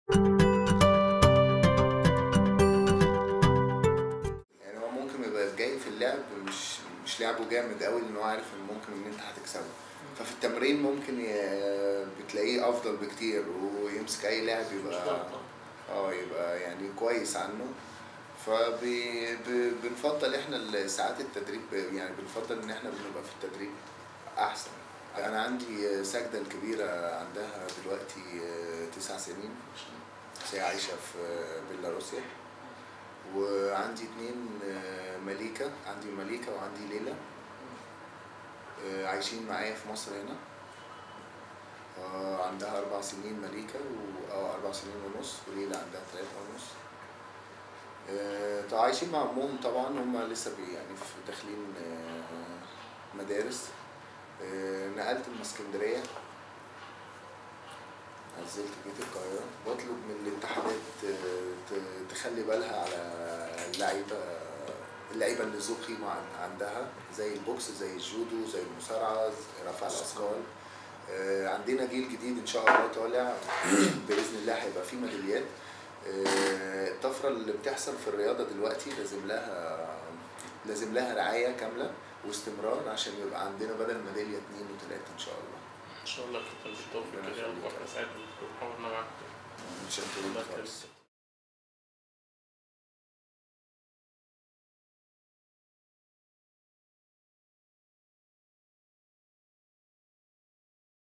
يعني هو ممكن يبقى جاي في اللعب مش مش لعبه جامد قوي لان هو عارف ان ممكن ان انت هتكسبه ففي التمرين ممكن ي- بتلاقيه افضل بكتير ويمسك اي لاعب مش يبقى ضغطة اه يبقى يعني كويس عنه فبنفضل احنا ساعات التدريب يعني بنفضل ان احنا بنبقى في التدريب احسن انا عندي سجدة الكبيرة عندها دلوقتي تسع سنين بس هي عايشة في بيلاروسيا وعندي اتنين مليكة عندي مليكة وعندي ليلى عايشين معايا في مصر هنا آه، عندها أربع سنين مليكة و اه أربع سنين ونص وليلى عندها تلاتة ونص آه، طبعا عايشين مع أمهم طبعا هما لسه بي يعني في داخلين آه، مدارس آه، نقلت من اسكندرية نزلت جيت القاهرة بطلب من الاتحادات آه، ت- تخلي بالها على اللعيبة اللعيبة اللي ذو قيمة عن- عندها زي البوكس زي الجودو زي المصارعة زي رفع الأثقال آه، عندنا جيل جديد إن شاء الله طالع بإذن الله هيبقى فيه ميداليات آه، الطفرة اللي بتحصل في الرياضة دلوقتي لازم لها لازم لها رعاية كاملة واستمرار عشان يبقى عندنا بدل ميدالية اتنين وتلاتة إن شاء الله ان شاء الله كده بالتوفيق ربنا كده يخليك. واحنا سعيد بحاورنا معاك متشكرين الله خالص يكرمك